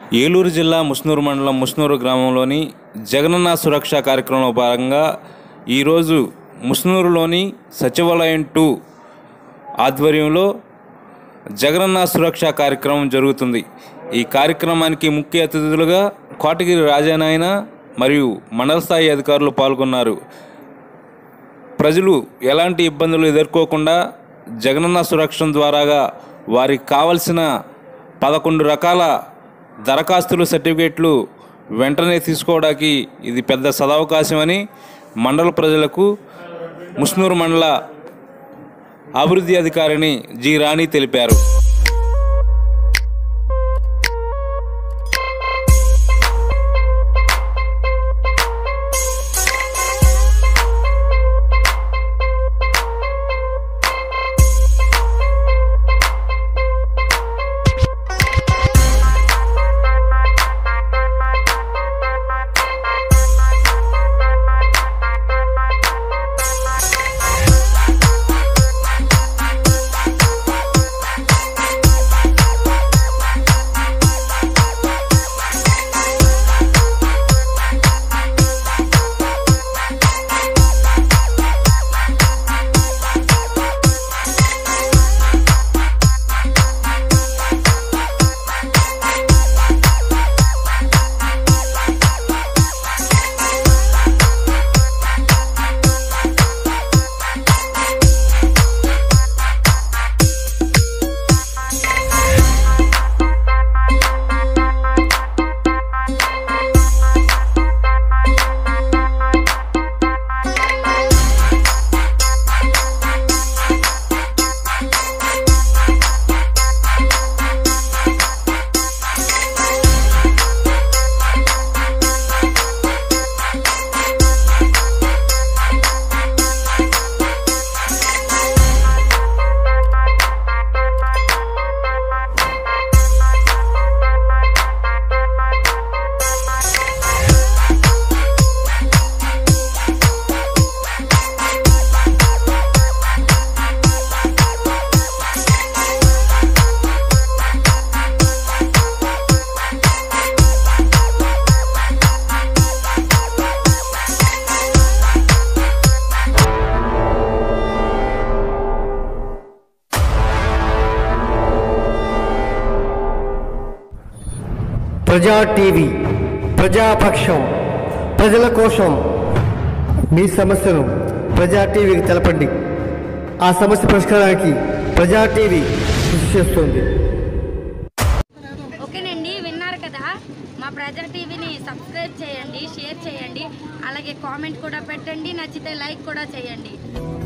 ఏలూరు జిల్లా ముస్నూరు మండలం ముస్నూరు గ్రామంలోని జగనన్న సురక్ష కార్యక్రమంలో భాగంగా ఈరోజు ముస్నూరులోని సచివాలయం టూ ఆధ్వర్యంలో జగనన్న సురక్ష కార్యక్రమం జరుగుతుంది ఈ కార్యక్రమానికి ముఖ్య అతిథులుగా కోటగిరి రాజానాయన మరియు మండల స్థాయి అధికారులు పాల్గొన్నారు ప్రజలు ఎలాంటి ఇబ్బందులు ఎదుర్కోకుండా జగనన్న సురక్షణ ద్వారాగా వారికి కావలసిన పదకొండు రకాల దరఖాస్తులు సర్టిఫికేట్లు వెంటనే తీసుకోవడానికి ఇది పెద్ద సదవకాశం అని మండల ప్రజలకు ముస్నూరు మండల అభివృద్ధి అధికారిని జి రాణి తెలిపారు ప్రజా టీవీ ప్రజాపక్షం ప్రజల కోసం మీ సమస్యను ప్రజా టీవీకి తెలపండి ఆ సమస్య పరిష్కారానికి ప్రజా టీవీ కృషి చేస్తుంది ఓకేనండి విన్నారు కదా మా ప్రజా టీవీని సబ్స్క్రైబ్ చేయండి షేర్ చేయండి అలాగే కామెంట్ కూడా పెట్టండి నచ్చితే లైక్ కూడా చేయండి